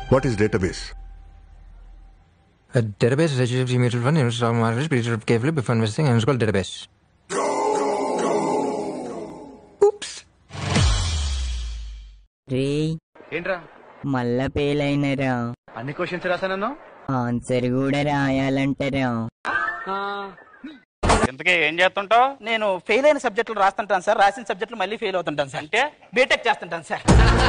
What is database A database is HTTP mutual fund, investor stock market, period carefully before investing, and it's called database. Oops. రే ఏంట్రా మళ్ళా fail అయినరా అన్ని questions రాసానన్నా answer కూడా రాయాలంటారా ఇంతకీ ఏం చేస్తుంటావు నేను ఫెయిల్ అయిన సబ్జెక్టులు రాస్తుంటాను సార్ రాసిన సబ్జెక్టులు మళ్ళీ ఫెయిల్ అవుతుంటాను సార్ అంటే బీటెక్ చేస్తుంటాను సార్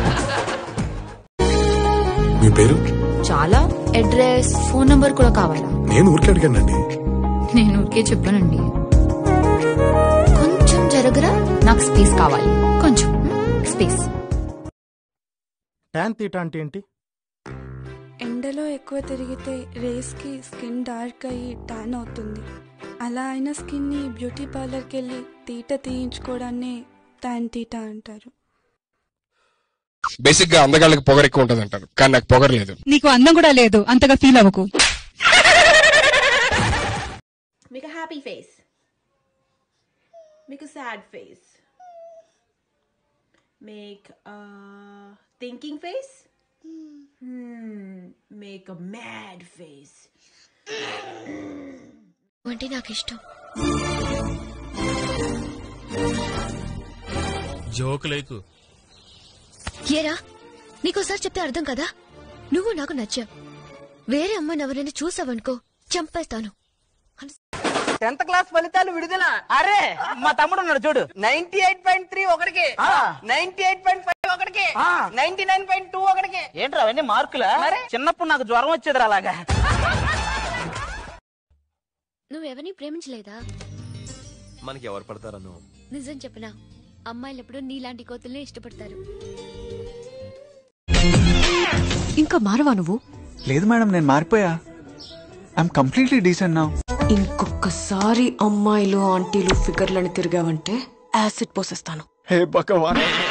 మీ పేరు చాలా అడ్రస్ ఫోన్ నంబర్ కూడా కావాలా నేను ఊరికే అడిగానండి నేను ఊరికే చెప్పానండి కొంచెం జరగరా నాకు స్పేస్ కావాలి కొంచెం స్పేస్ ట్యాన్ తీటా అంటే ఏంటి ఎండలో ఎక్కువ తిరిగితే రేస్కి స్కిన్ డార్క్ అయ్యి ట్యాన్ అవుతుంది అలా అయిన స్కిన్ని బ్యూటీ పార్లర్కి వెళ్ళి తీట తీయించుకోవడాన్ని ట్యాన్ తీట అంటారు బేసిక్ గా అందగాళ్ళకి పొగరు ఎక్కువ ఉంటది అంటారు కానీ నాకు పొగరు లేదు నీకు అందం కూడా లేదు అంతగా ఫీల్ అవ్వకు Make a happy face. Make a sad face. Make a thinking face. Hmm. Make a mad face. అంటే నాకు ఇష్టం జోక్ లేకు ఏరా నీకోసారి చెప్తే అర్థం కదా నువ్వు నాకు నచ్చావు వేరే అమ్మాయిని ఎవరైనా చూసావనుకో చంపేస్తాను టెన్త్ క్లాస్ ఫలితాలు విడుదల అరే మా తమ్ముడు ఉన్నాడు చూడు నైన్టీ ఎయిట్ పాయింట్ త్రీ ఒకటికి నైన్టీ ఎయిట్ పాయింట్ ఫైవ్ ఒకటికి నైన్టీ నైన్ పాయింట్ టూ ఒకటికి ఏంట్రా అవన్నీ మార్కులా చిన్నప్పుడు నాకు జ్వరం వచ్చేది అలాగా నువ్వెవరిని ప్రేమించలేదా మనకి ఎవరు పడతారను నిజం చెప్పనా అమ్మాయిలు ఎప్పుడు నీలాంటి కోతుల్ని ఇష్టపడతారు ఇంకా మారవా నువ్వు లేదు మేడం నేను మారిపోయా ఐఎమ్ కంప్లీట్లీ డీసెంట్ నా ఇంకొకసారి అమ్మాయిలు ఆంటీలు ఫిగర్లను తిరిగావంటే యాసిడ్ పోసేస్తాను హే భగవాన్